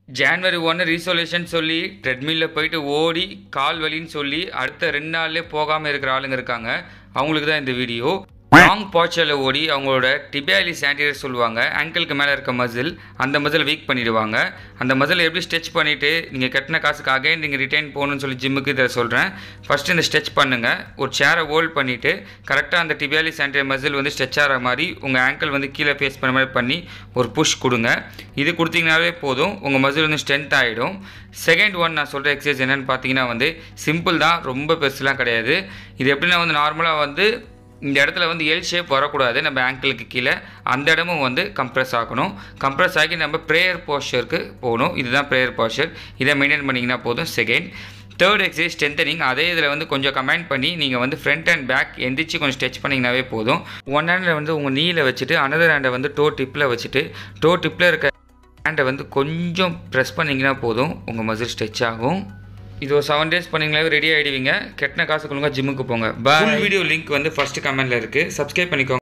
January ஒன்று resolution சொல்லி ட்ரெட்மில்ல போயிட்டு ஓடி கால் வலின்னு சொல்லி அடுத்த ரெண்டு நாள்லேயே போகாமல் இருக்கிற ஆளுங்க இருக்காங்க அவங்களுக்கு தான் இந்த வீடியோ லாங் பாய்ச்சலில் ஓடி அவங்களோட டிபியாலி சாண்டியர் சொல்லுவாங்க ஆங்கிளுக்கு மேலே இருக்க மசில் அந்த மசில் வீக் பண்ணிடுவாங்க அந்த மசில் எப்படி ஸ்ட்ரெச் பண்ணிவிட்டு நீங்கள் கட்டின காசுக்கு அகைன் நீங்கள் ரிட்டைன் போகணும்னு சொல்லி ஜிம்முக்கு இதை சொல்கிறேன் ஃபஸ்ட்டு இந்த ஸ்ட்ரெச் பண்ணுங்கள் ஒரு சேரை ஹோல்ட் பண்ணிவிட்டு கரெக்டாக அந்த டிபியாலி சாண்டியர் மசில் வந்து ஸ்ட்ரெச் ஆகிற மாதிரி உங்கள் ஆங்கிள் வந்து கீழே ஃபேஸ் பண்ண மாதிரி பண்ணி ஒரு புஷ் கொடுங்க இது கொடுத்தீங்கனாவே போதும் உங்கள் மசில் வந்து ஸ்ட்ரென்த் ஆகிடும் செகண்ட் ஒன் நான் சொல்கிற எக்ஸசைஸ் என்னென்னு பார்த்தீங்கன்னா வந்து சிம்பிள் தான் ரொம்ப பெருசுலாம் கிடையாது இது எப்படின்னா வந்து நார்மலாக வந்து இந்த இடத்துல வந்து எல் ஷேப் வரக்கூடாது நம்ம ஆங்கிளுக்கு கீழே அந்த இடமும் வந்து கம்ப்ரெஸ் ஆகணும் கம்ப்ரெஸ் ஆகி நம்ம ப்ரேயர் போஸ்டருக்கு போகணும் இதுதான் ப்ரேயர் போஸ்டர் இதை மெயின்டைன் பண்ணிங்கன்னா போதும் செகண்ட் தேர்ட் எக்ஸசைஸ் ஸ்ட்ரென்தனிங் அதே இதில் வந்து கொஞ்சம் கமெண்ட் பண்ணி நீங்கள் வந்து ஃப்ரண்ட் அண்ட் பேக் எந்திரிச்சு கொஞ்சம் ஸ்ட்ரெச் பண்ணிங்கனாவே போதும் ஒன் ஹேண்டில் வந்து உங்கள் நீயில் வச்சுட்டு அனதர் ஹேண்டை வந்து டோ டிப்பில் வச்சுட்டு டோ டிப்பில் இருக்க ஹேண்டை வந்து கொஞ்சம் ப்ரெஸ் பண்ணிங்கன்னா போதும் உங்கள் மசில் ஸ்ட்ரெச் ஆகும் இது ஒரு செவன் டேஸ் பண்ணிங்களாவே ரெடி ஆகிடுவீங்க கெட்டின காசு கொடுங்க ஜிம்முக்கு போங்க ஃபுல் வீடியோ லிங்க் வந்து ஃபஸ்ட்டு கமெண்ட்டில் இருக்குது சப்ஸ்கிரைப் பண்ணிக்கோங்க